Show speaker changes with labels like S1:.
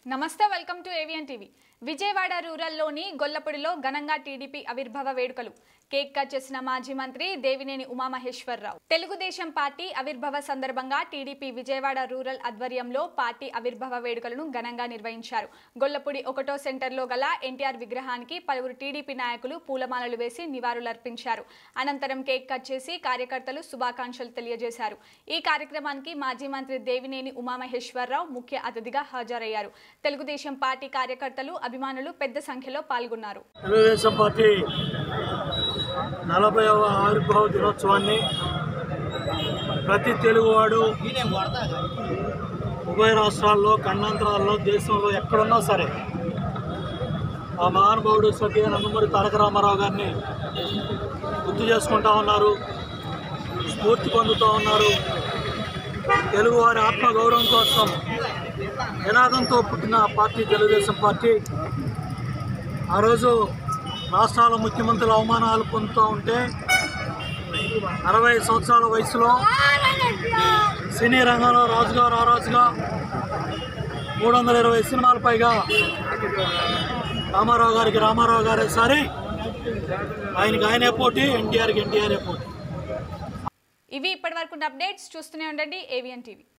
S1: నమస్తే welcome to Avian TV Vijayawada రూరల్లోని గొల్లపూడిలో ఘనంగా టీడీపీ ఆవిర్భావ వేడుకలు కేక్ కట్ చేసిన మాజీ మంత్రి దేవినేని ఉమామహేశ్వరరావు తెలుగుదేశం పార్టీ ఆవిర్భావ సందర్భంగా టీడీపీ విజయవాడ రూరల్ ఆధ్వర్యంలో పార్టీ ఆవిర్భావ వేడుకలను ఘనంగా నిర్వహించారు గొల్లపూడి ఒకటో సెంటర్లో గల ఎన్టీఆర్ విగ్రహానికి పలువురు టీడీపీ నాయకులు పూలమాలలు వేసి నివాళులర్పించారు అనంతరం కేక్ కట్ చేసి కార్యకర్తలు శుభాకాంక్షలు తెలియజేశారు ఈ కార్యక్రమానికి మాజీ మంత్రి దేవినేని ఉమామహేశ్వరరావు ముఖ్య అతిథిగా హాజరయ్యారు తెలుగుదేశం పార్టీ కార్యకర్తలు అభిమానులు పెద్ద సంఖ్యలో పాల్గొన్నారు
S2: తెలుగుదేశం పార్టీ నలభైవ ఆవిర్భావ దినోత్సవాన్ని ప్రతి తెలుగువాడు ఉభయ రాష్ట్రాల్లో ఖండాంతరాల్లో దేశంలో ఎక్కడున్నా సరే ఆ మహానుభావుడు స్వర్గీయ నందమూరి తారక రామారావు గారిని గుర్తు చేసుకుంటా ఉన్నారు స్ఫూర్తి పొందుతూ ఉన్నారు తెలుగువారి ఆత్మగౌరవం కోసం నినాదంతో పుట్టిన పార్టీ తెలుగుదేశం పార్టీ ఆ రోజు రాష్ట్రాల ముఖ్యమంత్రుల అవమానాలు పొందుతూ ఉంటే అరవై సంవత్సరాల వయసులో సినీ రంగంలో రాజుగా రారాజుగా మూడు వందల ఇరవై సినిమాల పైగా రామారావు గారికి రామారావు గారే సారి ఆయనకి ఆయనే పోటీ ఎన్టీఆర్కి ఎన్టీఆర్ఏ పోటీ
S1: ఇవి ఇప్పటివరకు అప్డేట్స్ చూస్తూనే ఉండండి ఏవియన్ టీవీ